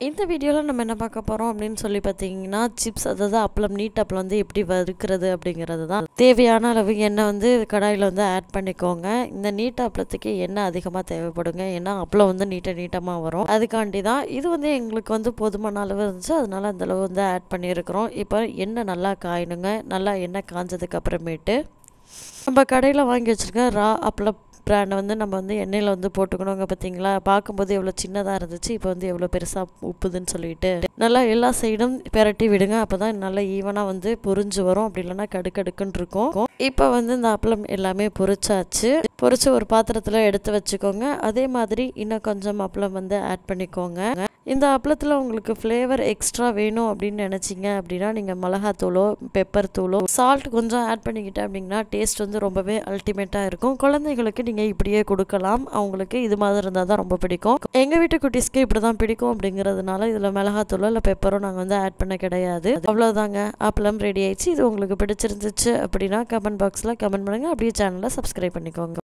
இந்த வீடியோவில் நம்ம என்ன பார்க்க போகிறோம் அப்படின்னு சொல்லி பார்த்தீங்கன்னா சிப்ஸ் அதாவது அப்பளம் நீட் அப்பளம் வந்து எப்படி வறுக்கிறது அப்படிங்கிறது தான் தேவையான அளவு எண்ணெய் வந்து கடாயில் வந்து ஆட் பண்ணிக்கோங்க இந்த நீட் அப்பளத்துக்கு எண்ணெய் அதிகமாக தேவைப்படுங்க ஏன்னா அப்பளம் வந்து நீட்ட நீட்டமாக வரும் அதுக்காண்டி தான் இது வந்து எங்களுக்கு வந்து போதுமான அளவு இருந்துச்சு அதனால அந்த அளவு வந்து ஆட் பண்ணியிருக்கிறோம் இப்போ எண்ணெய் நல்லா காயணுங்க நல்லா எண்ணெய் காஞ்சதுக்கு அப்புறமேட்டு நம்ம கடையில் வாங்கி வச்சுருக்க ரா அப்பளம் பிராண்டை வந்து நம்ம வந்து எண்ணெயில் வந்து போட்டுக்கணுங்க பார்த்தீங்களா பார்க்கும்போது எவ்வளோ சின்னதாக இருந்துச்சு இப்போ வந்து எவ்வளோ பெருசாக உப்புதுன்னு சொல்லிட்டு நல்லா எல்லா சைடும் பெரட்டி விடுங்க அப்போ தான் நல்லா ஈவனாக வந்து பொரிஞ்சு வரும் அப்படி இல்லைன்னா கடுக்கடுக்குன்னு இருக்கும் இப்போ வந்து இந்த அப்பளம் எல்லாமே பொரிச்சாச்சு பொரிச்சு ஒரு பாத்திரத்தில் எடுத்து வச்சுக்கோங்க அதே மாதிரி இன்னும் கொஞ்சம் அப்பளம் வந்து ஆட் பண்ணிக்கோங்க இந்த அப்பளத்தில் உங்களுக்கு ஃப்ளேவர் எக்ஸ்ட்ரா வேணும் அப்படின்னு நினச்சிங்க அப்படின்னா நீங்கள் மிளகாத்தூளோ பெப்பர் தூளோ சால்ட் கொஞ்சம் ஆட் பண்ணிக்கிட்டு அப்படின்னா டேஸ்ட் வந்து ரொம்பவே அல்டிமேட்டாக இருக்கும் குழந்தைங்களுக்கு நீங்கள் இப்படியே கொடுக்கலாம் அவங்களுக்கு இது மாதிரி இருந்தால் தான் ரொம்ப பிடிக்கும் எங்கள் வீட்டு குட்டீஸ்க்கு இப்படி தான் பிடிக்கும் அப்படிங்கிறதுனால இதில் மிளகாத்தூளோ இல்லை பெப்பரோ நாங்கள் வந்து ஆட் பண்ண கிடையாது அவ்வளோதாங்க அப்பளம் ரெடி ஆயிடுச்சு இது உங்களுக்கு பிடிச்சிருந்துச்சு அப்படின்னா கமெண்ட் பாக்ஸில் கமெண்ட் பண்ணுங்கள் அப்படியே சேனலை சப்ஸ்கிரைப் பண்ணிக்கோங்க